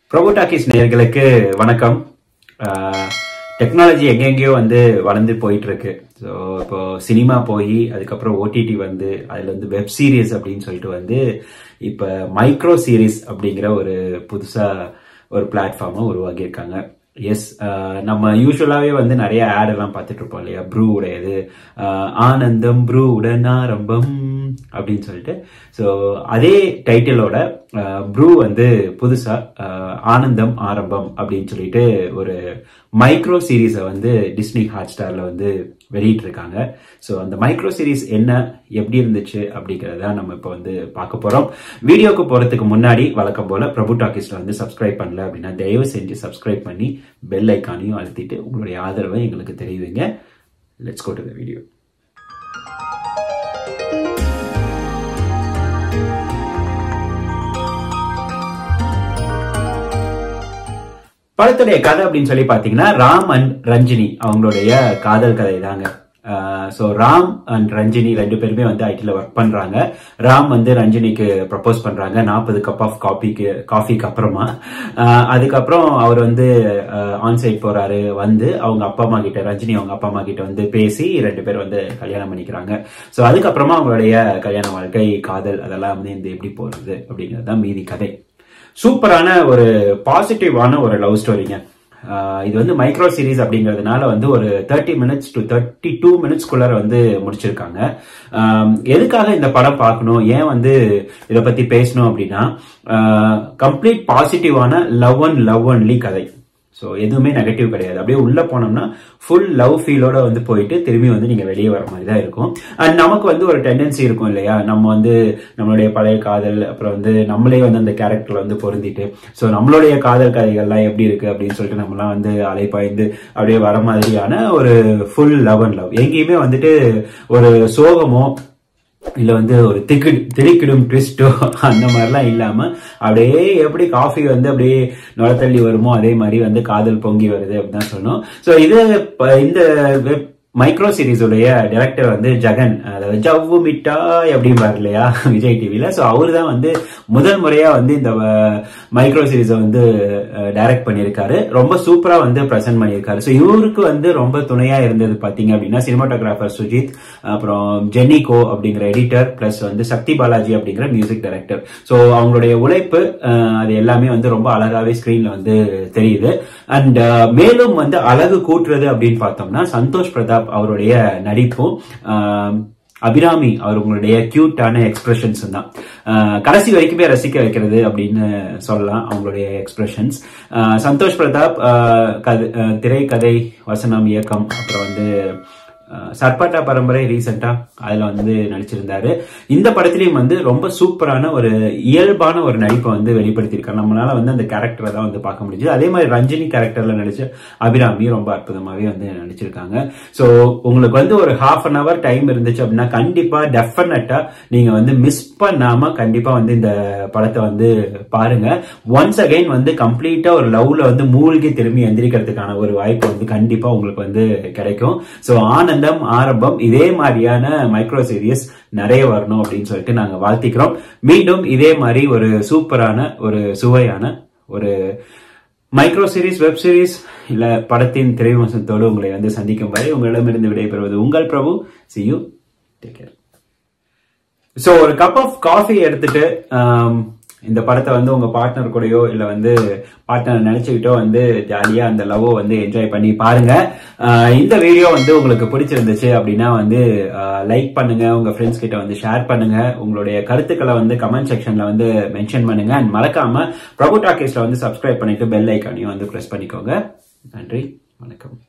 ப்ரோபோ talkies நேயர்களுக்கு வணக்கம் technology எங்கெங்கேயோ வந்து வளர்ந்து போயிட்டு இருக்கு ஸோ இப்போ சினிமா போய் அதுக்கப்புறம் ஓடிடி வந்து அதில் வந்து வெப் சீரிஸ் அப்படின்னு சொல்லிட்டு வந்து இப்போ மைக்ரோ சீரிஸ் அப்படிங்கிற ஒரு புதுசாக ஒரு பிளாட்ஃபார்மை உருவாக்கியிருக்காங்க எஸ் நம்ம யூஸ்வலாகவே வந்து நிறைய ஆட் எல்லாம் பார்த்துட்டு இருப்போம் இல்லையா ப்ரூ உடையது ஆஹ் ஆனந்தம் ப்ரூ உடன் ஆரம்பம் அப்படின்னு சொல்லிட்டு ஸோ அதே டைட்டிலோட ப்ரூ வந்து புதுசா ஆஹ் ஆனந்தம் ஆரம்பம் அப்படின்னு சொல்லிட்டு ஒரு மைக்ரோ சீரீஸை வந்து டிஸ்னி ஹாட் ஸ்டார்ல வந்து வெளியிட்டிருக்காங்க ஸோ அந்த மைக்ரோ சீரிஸ் என்ன எப்படி இருந்துச்சு அப்படிங்கிறத நம்ம இப்போ வந்து பார்க்க போறோம் வீடியோக்கு போறதுக்கு முன்னாடி வழக்கம் போல பிரபு டாக்கிஸ்ல வந்து சப்ஸ்கிரைப் பண்ணல அப்படின்னா தயவு செஞ்சு சப்ஸ்கிரைப் பண்ணி பெல் ஐக்கானையும் அழுத்திட்டு உங்களுடைய ஆதரவை எங்களுக்கு தெரிவிங்க let's go to the video படத்துடைய கதை அப்படின்னு சொல்லி பாத்தீங்கன்னா ராம் அண்ட் ரஞ்சினி அவங்களுடைய காதல் கதை தாங்க ஸோ ராம் அண்ட் ரஞ்சினி ரெண்டு பேருமே வந்து ஐடியில் ஒர்க் பண்றாங்க ராம் வந்து ரஞ்சினிக்கு ப்ரப்போஸ் பண்றாங்க நாற்பது கப் ஆஃப் காஃபிக்கு காஃபிக்கு அப்புறமா ஆஹ் அதுக்கப்புறம் அவர் வந்து ஆன்சைட் போறாரு வந்து அவங்க அப்பா அம்மா கிட்ட ரஞ்சினி அவங்க அப்பா அம்மா கிட்ட வந்து பேசி ரெண்டு பேர் வந்து கல்யாணம் பண்ணிக்கிறாங்க ஸோ அதுக்கப்புறமா அவங்களுடைய கல்யாண வாழ்க்கை காதல் அதெல்லாம் வந்து இந்த எப்படி போறது அப்படிங்கிறது தான் மீதி கதை சூப்பரான ஒரு பாசிட்டிவான ஒரு லவ் ஸ்டோரிங்க இது வந்து மைக்ரோ சீரீஸ் அப்படிங்கிறதுனால வந்து ஒரு thirty minutes to thirty two மினிட்ஸ்குள்ளார வந்து முடிச்சிருக்காங்க எதுக்காக இந்த படம் பார்க்கணும் ஏன் வந்து இதை பத்தி பேசணும் அப்படின்னா கம்ப்ளீட் பாசிட்டிவான லவ் அண்ட் லவ் ஒன்லி கதை ஸோ எதுவுமே நெகட்டிவ் கிடையாது அப்படியே உள்ள போனோம்னா ஃபுல் லவ் ஃபீலோட வந்து போயிட்டு திரும்பி வந்து நீங்க வெளியே வர மாதிரி தான் இருக்கும் அண்ட் நமக்கு வந்து ஒரு டெண்டன்சி இருக்கும் இல்லையா நம்ம வந்து நம்மளுடைய பழைய காதல் அப்புறம் வந்து நம்மளே வந்து அந்த கேரக்டர்ல வந்து பொருந்திட்டு ஸோ நம்மளுடைய காதல் கதைகள்லாம் எப்படி இருக்கு அப்படின்னு சொல்லிட்டு நம்மலாம் வந்து அலைப்பாய்ந்து அப்படியே வர மாதிரியான ஒரு ஃபுல் லவ் அண்ட் லவ் எங்கேயுமே வந்துட்டு ஒரு சோகமோ இல்ல வந்து ஒரு திக்கு திடுக்கிடும் ட்விஸ்டோ அந்த மாதிரிலாம் இல்லாம அப்படியே எப்படி காஃபி வந்து அப்படியே நுழத்தள்ளி வருமோ அதே மாதிரி வந்து காதல் பொங்கி வருது அப்படின்னு தான் சொல்லணும் ஸோ இது இந்த வெப் மைக்ரோ சீரிஸுடைய டைரக்டர் வந்து ஜெகன் அதாவது ஜவ்வு மிட்டாய் அப்படிம்பாரு இல்லையா விஜய் டிவில ஸோ அவரு தான் வந்து முதல் முறையா வந்து இந்த மைக்ரோ சீரிஸை வந்து டைரக்ட் பண்ணியிருக்காரு ரொம்ப சூப்பரா வந்து ப்ரெசென்ட் பண்ணியிருக்காரு ஸோ இவருக்கு வந்து ரொம்ப துணையா இருந்தது பாத்தீங்க அப்படின்னா சினிமாட்டோகிராஃபர் சுஜித் அப்புறம் ஜெனிகோ அப்படிங்கிற எடிட்டர் பிளஸ் வந்து சக்தி பாலாஜி அப்படிங்கிற மியூசிக் டைரக்டர் ஸோ அவங்களுடைய உழைப்பு அது எல்லாமே வந்து ரொம்ப அழகாவே ஸ்கிரீன்ல வந்து தெரியுது அண்ட் மேலும் வந்து அழகு கூட்டுறது அப்படின்னு பார்த்தோம்னா சந்தோஷ் பிரதாப் அவருடைய நடிப்பும் அபிராமி அவர்களுடைய கியூட்டான எக்ஸ்பிரஷன்ஸ் தான் கடைசி வரைக்குமே ரசிக்க வைக்கிறது அப்படின்னு சொல்லலாம் அவங்களுடைய எக்ஸ்பிரஷன்ஸ் சந்தோஷ் பிரதாப் திரைக்கதை வசனம் இயக்கம் அப்புறம் வந்து சர்பாட்டா பரம்பரை ரீசெண்டா அதுல வந்து நடிச்சிருந்தாரு இந்த படத்திலையும் வந்து ரொம்ப சூப்பரான ஒரு இயல்பான ஒரு நடிப்பை வந்து வெளிப்படுத்தியிருக்காரு நம்மளால வந்து அந்த கேரக்டரை தான் வந்து பார்க்க முடிஞ்சது அதே மாதிரி ரஞ்சினி கேரக்டர்ல நடிச்ச அபிராமி ரொம்ப அற்புதமாவே வந்து நடிச்சிருக்காங்க ஸோ உங்களுக்கு வந்து ஒரு ஹாஃப் அன் அவர் டைம் இருந்துச்சு அப்படின்னா கண்டிப்பா டெஃபினட்டா நீங்க வந்து மிஸ் பண்ணாம கண்டிப்பா வந்து இந்த படத்தை வந்து பாருங்க ஒன்ஸ் அகைன் வந்து கம்ப்ளீட்டா ஒரு லவ்ல வந்து மூழ்கி திரும்பி எந்திரிக்கிறதுக்கான ஒரு வாய்ப்பு வந்து கண்டிப்பா உங்களுக்கு வந்து கிடைக்கும் ஸோ ஆனந்த் ஆனந்தம் ஆரம்பம் இதே மாதிரியான மைக்ரோ சீரியஸ் நிறைய வரணும் அப்படின்னு சொல்லிட்டு நாங்க வாழ்த்திக்கிறோம் மீண்டும் இதே மாதிரி ஒரு சூப்பரான ஒரு சுவையான ஒரு மைக்ரோ சீரிஸ் வெப் சீரிஸ் இல்ல படத்தின் திரைவசத்தோடு உங்களை வந்து சந்திக்கும் வரை உங்களிடமிருந்து விடைபெறுவது உங்கள் Prabhu see you take care so ஒரு கப் ஆஃப் காஃபி எடுத்துட்டு இந்த படத்தை வந்து உங்க பார்ட்னர் கூடயோ இல்ல வந்து பார்ட்னர் நினைச்சுக்கிட்டோ வந்து ஜாலியா அந்த லவ்வோ வந்து என்ஜாய் பண்ணி பாருங்க இந்த வீடியோ வந்து உங்களுக்கு பிடிச்சிருந்துச்சு அப்படின்னா வந்து லைக் பண்ணுங்க உங்க ஃப்ரெண்ட்ஸ் கிட்ட வந்து ஷேர் பண்ணுங்க உங்களுடைய கருத்துக்களை வந்து கமெண்ட் செக்ஷன்ல வந்து மென்ஷன் பண்ணுங்க அண்ட் மறக்காம பிரபு டாக்கீஸ்ல வந்து சப்ஸ்கிரைப் பண்ணிட்டு பெல் ஐக்கானையும் வந்து ப்ரெஸ் பண்ணிக்கோங்க நன்றி வணக்கம்